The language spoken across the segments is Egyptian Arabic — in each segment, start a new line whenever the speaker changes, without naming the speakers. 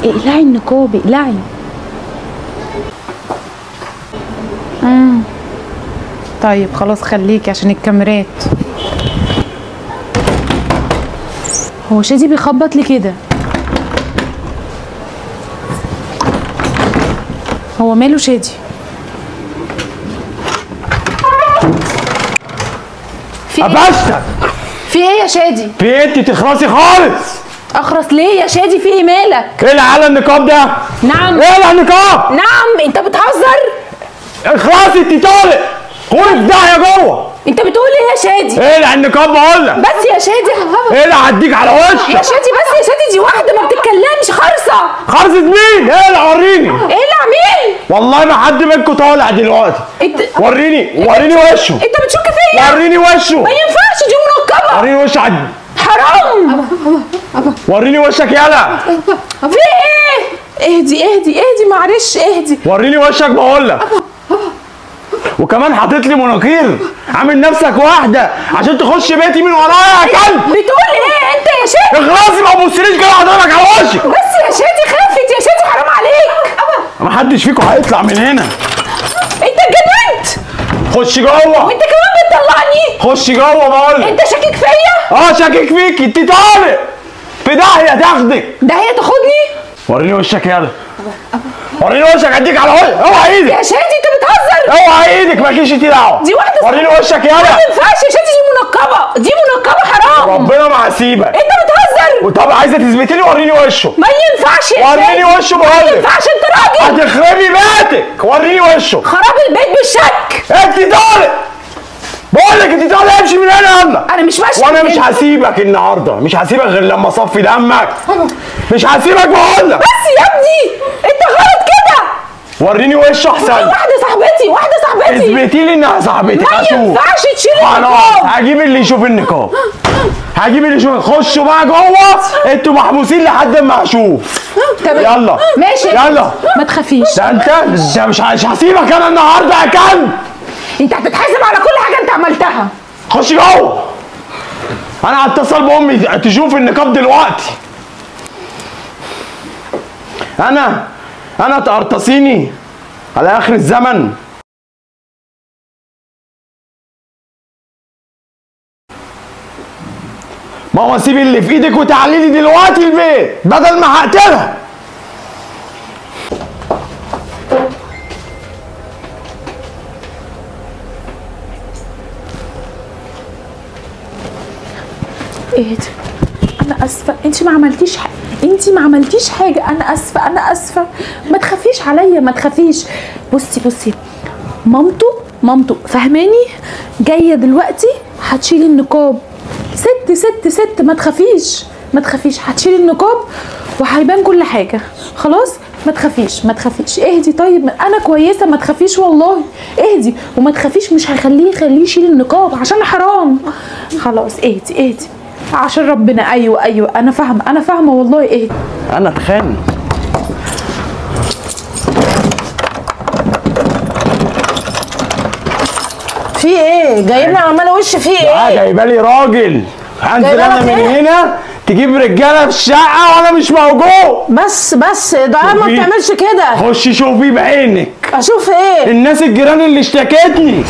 اقلعي النقاب اقلعي امم طيب خلاص خليكي عشان الكاميرات هو شادي بيخبط لي كده هو ماله شادي في ايه
قفشتك
في ايه يا شادي
في إيه؟ انت تخلصي خالص
اخرس ليه يا شادي في ايه مالك
ايه اللي على النقاب ده؟
نعم
ايه اللي على النقاب؟
نعم انت بتهزر
اخلصي انت طالق قولي في داهيه جوه
انت بتقول ايه يا شادي
ايه اللي على النقاب بقول لك
بس يا شادي
ايه اللي هديك على
يا
وشك
شادي بس يا شادي دي واحده ما بتتكلمش خرصه
خرزة مين؟ ايه اللي وريني
ايه اللي عميل
والله ما حد منكم طالع دلوقتي
انت
وريني وريني وشه
انت بتشك فيا
وريني وشه
ما ينفعش دي منقبه
وريني وشك عد-
حرام
وريني وشك يلا
في ايه اهدي اهدي اهدي معلش اهدي
وريني وشك بقول لك وكمان حاطط لي مناخير عامل نفسك واحده عشان تخش بيتي من ورايا يا كلب
بتقول ايه انت يا شادي
اخلصي ما تبصليش كده هضربك على وشك
بس يا شادي خافت يا شادي حرام عليك
ما حدش فيكم هيطلع من هنا
انت اتجننت
خش جوه
وانت كمان بتطلعني
خش جوه بقول لك
انت شاكك فيا
اه شاكك فيك انت طالق في داهيه تاخدك
ده هي تاخدني
وريني وشك يلا وريني وشك اديك على وشك اوعى ايدك
يا شادي انت بتهزر
اوعى ايدك مالكيش انت دعوه
دي واحده
وريني وشك
ما
يلا
ينفعش يا شادي دي منقبه دي منقبه حرام
ربنا ما هسيبك
انت بتهزر
وطب عايزه تثبتي لي وريني وشه
ما ينفعش يا
وريني
شادي
وشه
ما
بقول لك
ينفعش انت راجل
هتخربي بيتك وريني وشه
خراب البيت بالشك
انت طالق بقول لك انت طالق امشي من هنا يلا
انا مش ماشيه
وانا
من
مش
هنا.
هسيبك النهارده مش هسيبك غير لما اصفي دمك مش هسيبك بقول لك
بس يا ابني انت غلط كده
وريني وشه
دي
احسن
واحده صاحبتي واحده صاحبتي
اثبتي لي انها صاحبتك
ما
اشوف
ينفعش تشيل
خلاص
النقاب
هجيب اللي يشوف النقاب هجيب اللي يشوف خشوا بقى جوه انتوا محبوسين لحد ما اشوف
تمام.
يلا
ماشي
يلا
ما تخافيش
ده انت ده مش مش هسيبك انا النهارده يا كلب
انت هتتحاسب على كل حاجه انت عملتها
خش جوه انا هتصل بامي تشوف النقاب دلوقتي انا انا تقرطصيني على اخر الزمن ما هو سيبي اللي في ايدك وتعالي لي دلوقتي البيت بدل ما هقتلها
اهدي انا اسفه انت ما عملتيش حاجه انت ما عملتيش حاجه انا اسفه انا اسفه ما تخافيش عليا ما تخافيش بصي بصي مامته مامته فهماني جايه دلوقتي هتشيلي النقاب ست ست ست ما تخافيش ما تخافيش هتشيلي النقاب وهيبان كل حاجه خلاص ما تخافيش ما تخافيش اهدي طيب انا كويسه ما تخافيش والله اهدي وما تخافيش مش هخليه يخليه يشيل النقاب عشان حرام خلاص اهدي اهدي عشان ربنا ايوه ايوه انا فاهمه انا فاهمه والله اهدي
انا اتخان
في ايه جايب لي عماله وش في
اه
ايه
جايبه لي راجل هنزل
جايبة
انا
لك
من
إيه؟
هنا تجيب رجاله في الشقه وانا مش موجود
بس بس ده ما
شوفي.
بتعملش كده
خشي شوفي بعينك
اشوف ايه
الناس الجيران اللي اشتكتني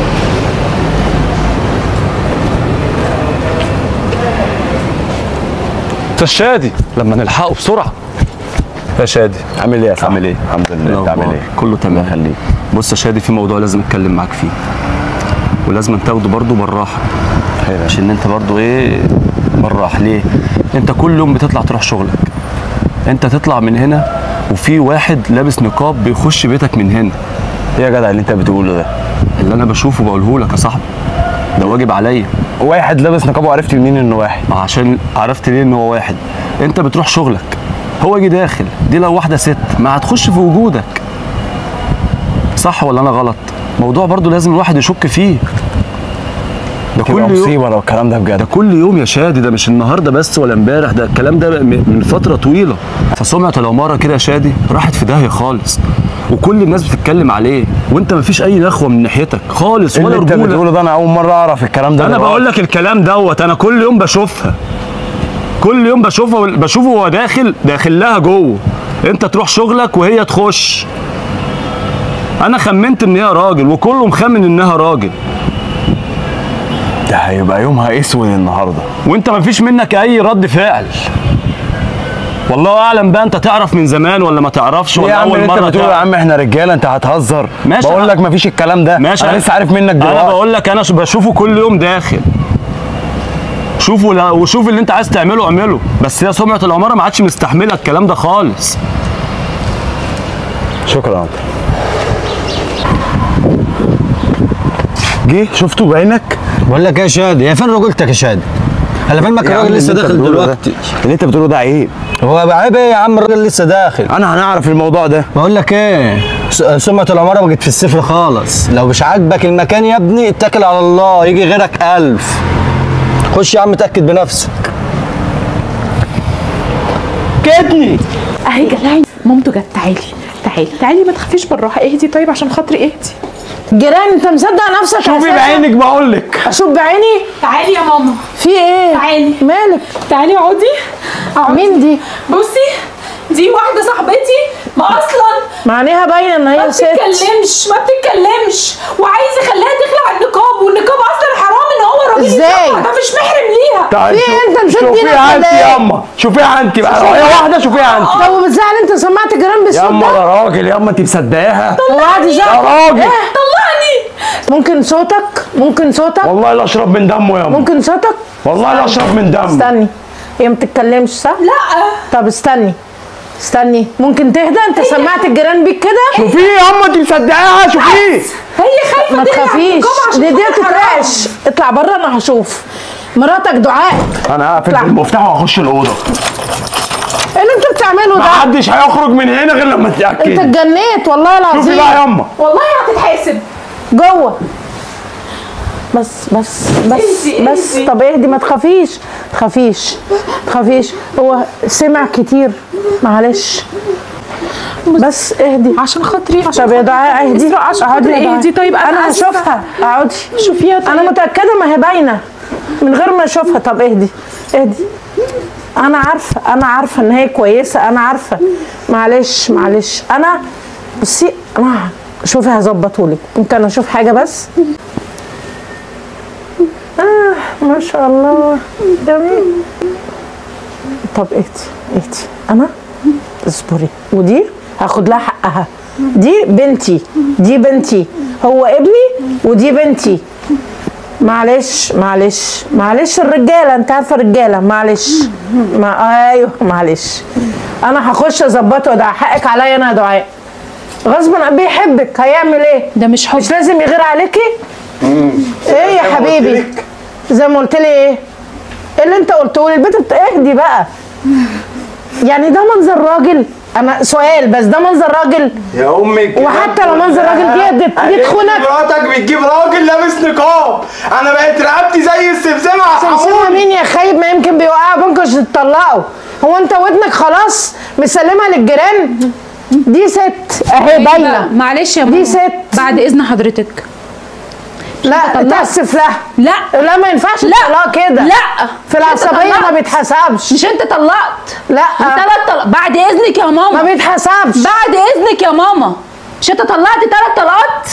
استاذ شادي لما نلحقه بسرعه يا شادي
عامل ايه يا صاحبي
عامل ايه؟
الحمد لله انت عامل ايه
كله تمام خليك بص يا شادي في موضوع لازم اتكلم معاك فيه ولازم تاخده برضه بالراحه عشان انت برضه ايه بالراحه ليه انت كل يوم بتطلع تروح شغلك انت تطلع من هنا وفي واحد لابس نقاب بيخش بيتك من هنا
ايه يا جدع اللي انت بتقوله ده
اللي انا بشوفه بقوله لك يا صاحبي ده واجب عليا
واحد لابس نقاب وعرفت منين انه واحد
عشان عرفت ليه ان هو واحد انت بتروح شغلك هو يجي داخل دي لو واحده ست ما هتخش في وجودك صح ولا انا غلط موضوع برضو لازم الواحد يشك فيه ده كل
تبقى
يوم
مصيبه لو الكلام ده
ده
بجد
كل يوم يا شادي ده مش النهارده بس ولا امبارح ده الكلام ده م- من فتره طويله فسمعه العماره كده يا شادي راحت في داهيه خالص وكل الناس بتتكلم عليه وانت مفيش اي نخوه من ناحيتك خالص
ايه
ولا
اللي انت
رجوله
بتقوله ده انا اول مره اعرف الكلام ده
انا
دلوقتي.
بقول لك الكلام دوت انا كل يوم بشوفها كل يوم بشوفها بشوفه وهو داخل داخل لها جوه انت تروح شغلك وهي تخش انا خمنت ان هي راجل وكله مخمن انها راجل
ده هيبقى يومها اسود النهارده
وانت مفيش منك اي رد فعل والله اعلم بقى انت تعرف من زمان ولا ما تعرفش
يا
ولا
عم
اول
انت
مره
بتقول يا
تعرف
عم احنا رجاله انت هتهزر
ماشي
بقول
أنا-
لك مفيش الكلام ده
ماشي
انا لسه عارف منك
انا
دلوقتي
بقول لك انا بشوفه كل يوم داخل شوفوا لا وشوف اللي انت عايز تعمله اعمله بس هي سمعه العماره ما عادش مستحمله الكلام ده خالص
شكرا يا عمرو جه شفته بعينك
بقول لك ايه يا شادي هي فين رجولتك يا شادي؟ على فيلمك
يا عم
الراجل لسه
اللي انت
داخل
بتقوله ده-
دلوقتي
اللي انت بتقوله ده عيب
هو بقى عيب ايه يا عم الراجل لسه داخل
انا هنعرف الموضوع ده
بقول لك ايه س- سمعة العمارة بقت في الصفر خالص لو مش عاجبك المكان يا ابني اتكل على الله يجي غيرك ألف خش يا عم اتأكد بنفسك
كدني
اهي جلاي مامته جت تعالي تعالي تعالي ما تخافيش بالراحه اهدي طيب عشان خاطري اهدي
جيران انت مصدق نفسك
شوفي
أساساً؟
بعينك بقول لك
اشوف بعيني
تعالي يا ماما
في ايه
تعالي.
مالك
تعالي اقعدي اقعدي.
مين دي
بصي دي واحده صاحبتي ما اصلا
معناها باينه ان
ما
هي ست
بتتكلمش ما بتتكلمش وعايزه اخليها تخلع النقاب والنقاب اصلا حرام ان هو راجل
ازاي؟
يتنقب، ده مش محرم ليها
تعالي
في ايه؟ انت نسيت دينك
شوفيها انت
ولا ايه؟
ياما شوفيها انت بقى لو هي واحده شوفيها انت
طب وبتزعل انت سمعت جيران بالصوت
ياما
ده
ده راجل ياما انت مصدقاها
هو قاعد
يا
يزعق
راجل
طلعني
ممكن صوتك ممكن صوتك
والله لا اشرب من دمه ياما
ممكن صوتك
والله لا اشرب من دمه
استني هي ما بتتكلمش صح
لا
طب استني استني ممكن تهدى انت سمعت الجيران بيك كده
شوفيه ياما انت مصدقاها شوفيه
هي خايفه
ما
تخلع
تخافيش
النقاب عشان
دي دي
خاطر حرام.
تترعش اطلع بره انا هشوف مراتك دعاء
انا هقفل
اطلع.
بالمفتاح واخش الاوضه
ايه اللي انت بتعمله
ما
ده
حدش هيخرج من هنا غير لما
انت
تتاكد
اتجنيت والله
شوفي
العظيم
بقى ياما
والله هتتحاسب
جوه بس بس بس
اهدي،
بس
اهدي.
طب اهدي ما تخافيش تخافيش تخافيش هو سمع كتير معلش بس اهدي
عشان خاطري عشان
طب يا دعاء
خاطري
اهدي
إسراء، عشان
اقعدي
خاطري
يا دعاء.
اهدي طيب انا
انا
آسفة.
هشوفها اقعدي
شوفيها طيب
انا متاكده ما هي باينه من غير ما اشوفها طب اهدي اهدي انا عارفه انا عارفه ان هي كويسه انا عارفه معلش معلش انا بصي انا شوفي هظبطهولك ممكن اشوف حاجه بس اه ما شاء الله جميل طب اهدي اهدي انا اصبري ودي هاخد لها حقها دي بنتي دي بنتي هو ابني ودي بنتي معلش معلش معلش الرجاله انت عارفه الرجاله معلش ما ايوه معلش انا هخش اظبطه ده حقك عليا انا يا دعاء غصب عن بيحبك هيعمل ايه
ده مش حب
مش لازم يغير عليكي ايه يا حبيبي زي ما قلت لي ايه ايه اللي انت قلته لي البنت بت- اهدي بقى يعني ده منظر راجل انا سؤال بس ده منظر راجل
يا امك
وحتى لو منظر راجل دي دي- دي تخونك
مراتك بتجيب راجل لابس نقاب انا بقيت رقبتي زي السمسمه يا
سمسمة
حمود
مين يا خايب ما يمكن بيوقعوا بينكم عشان تطلقوا هو انت ودنك خلاص مسلمها للجيران دي ست اهي باينه
معلش يا
دي
ماما
ست.
بعد اذن حضرتك
لا
طلقت.
تاسف لها
لا
لا ما ينفعش
لا.
الطلاق كده
لا
في العصبيه
طلقت.
ما بيتحسبش
مش انت طلقت
لا
ثلاث طلق بعد اذنك يا
ما
ماما
بيتحسبش
بعد اذنك يا ماما مش انت طلقت ثلاث طلقات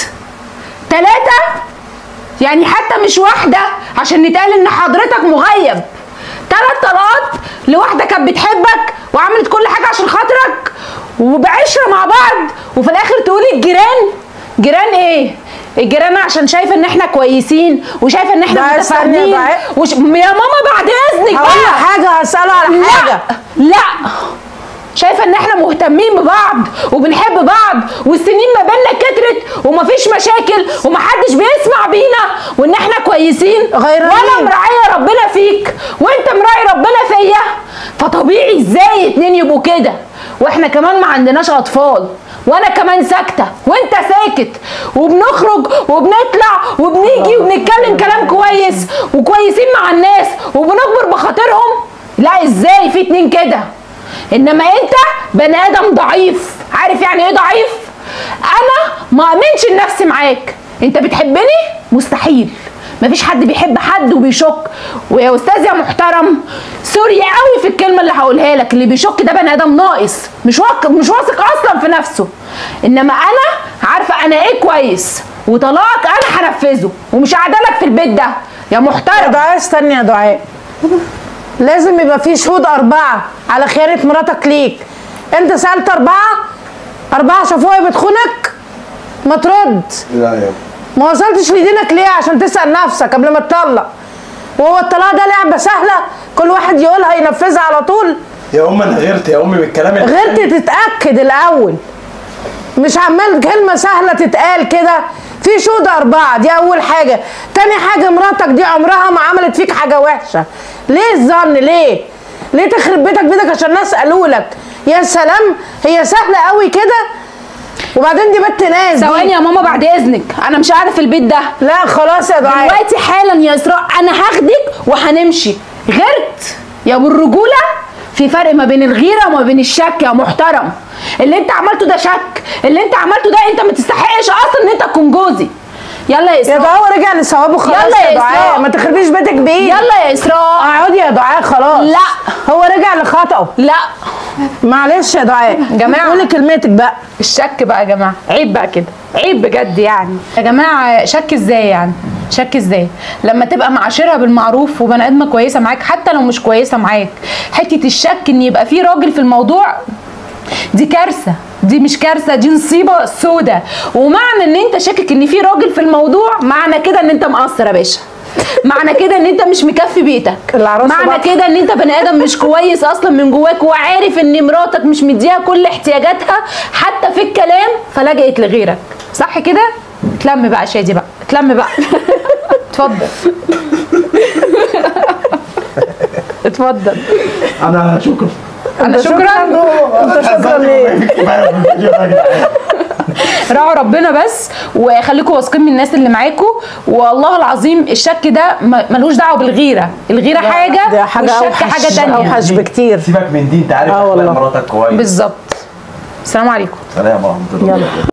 ثلاثة يعني حتى مش واحدة عشان نتقال ان حضرتك مغيب ثلاث طلقات لواحدة كانت بتحبك وعملت كل حاجة عشان خاطرك وبعشرة مع بعض وفي الاخر تقولي الجيران جيران ايه الجيران عشان شايفه ان احنا كويسين وشايفه ان احنا
دعاء استني يا
متفاهمين
دعاء.
وش... يا ماما بعد اذنك
هقول
بقى
لك حاجه هساله على حاجه
لا لا شايفه ان احنا مهتمين ببعض وبنحب بعض والسنين ما بيننا كترت ومفيش مشاكل ومحدش بيسمع بينا وان احنا كويسين
غيرانين.
وانا مراعيه ربنا فيك وانت مراعي ربنا فيا فطبيعي ازاي اتنين يبقوا كده واحنا كمان ما عندناش اطفال وانا كمان ساكته وانت ساكت وبنخرج وبنطلع وبنيجي وبنتكلم كلام كويس وكويسين مع الناس وبنكبر بخاطرهم لا ازاي في اتنين كده انما انت بني ادم ضعيف عارف يعني ايه ضعيف انا ما امنش لنفسي معاك انت بتحبني مستحيل مفيش حد بيحب حد وبيشك ويا استاذ يا محترم سوري قوي في الكلمه اللي هقولها لك اللي بيشك ده بني ادم ناقص مش واثق مش واثق اصلا في نفسه انما انا عارفه انا ايه كويس وطلاقك انا هنفذه ومش قاعده لك في البيت ده يا
يا
محترم
دعاء استني يا دعاء لازم يبقى في شهود أربعة على خيانة مراتك ليك أنت سألت أربعة أربعة شافوها بتخونك ما ترد
لا يا
ما وصلتش لدينك ليه عشان تسأل نفسك قبل ما تطلق وهو الطلاق ده لعبة سهلة كل واحد يقولها ينفذها على طول
يا ام انا غيرت يا امي بالكلام اللي
غيرت تتأكد الأول مش عمال كلمة سهلة تتقال كده في شهود أربعة دي أول حاجة تاني حاجة مراتك دي عمرها ما عملت فيك حاجة وحشة ليه الظن ليه ليه تخرب بيتك بيتك عشان الناس قالوا لك يا سلام هي سهلة قوي كده وبعدين دي بنت ناس دي.
ثواني يا ماما بعد اذنك انا مش قاعده في البيت ده
لا خلاص يا دعاء
دلوقتي حالا يا اسراء انا هاخدك وهنمشي غيرت يا ابو الرجوله في فرق ما بين الغيره وما بين الشك يا محترم اللي انت عملته ده شك اللي انت عملته ده انت ما تستحقش اصلا ان انت تكون جوزي يلا يا
يا
اسراء
دعاء هو رجع لثوابه خلاص
يلا
يا
يا
دعاء
إسراء.
ما تخربيش بيتك بيه
يلا يا اسراء
اقعدي يا دعاء خلاص
لا.
هو رجع لخطأه
لا
معلش يا دعاء
جماعة.
قولي كلمتك بقى
الشك بقى يا جماعه عيب بقى كده عيب بجد يعني يا جماعه شك ازاي يعني شك ازاي لما تبقى معاشرها بالمعروف وبني ادمه كويسه معاك حتى لو مش كويسه معاك حته الشك ان يبقى في راجل في الموضوع دي كارثه دي مش كارثه دي نصيبه سودة ومعنى ان انت شاكك ان في راجل في الموضوع معنى كده ان انت مقصر يا باشا معنى كده ان انت مش مكفي بيتك
العروسة
معنى
بقى.
كده ان انت بني ادم مش كويس اصلا من جواك وعارف ان مراتك مش مديها كل احتياجاتها حتى في الكلام فلجأت لغيرك صح كده اتلم بقى شادي بقى اتلم بقى اتفضل اتفضل
انا شكرا
انا شكرا
انت شكرا ليه
راعوا ربنا بس وخليكم واثقين من الناس اللي معاكم والله العظيم الشك ده م- ملوش دعوه بالغيره الغيره حاجه
دي حاجه
والشك
اوحش
حاجه تانية
اوحش بكتير
سيبك من دي انت عارف
آه
اخلاق
والله.
مراتك كويس
بالظبط السلام عليكم
سلام ورحمه الله
يلا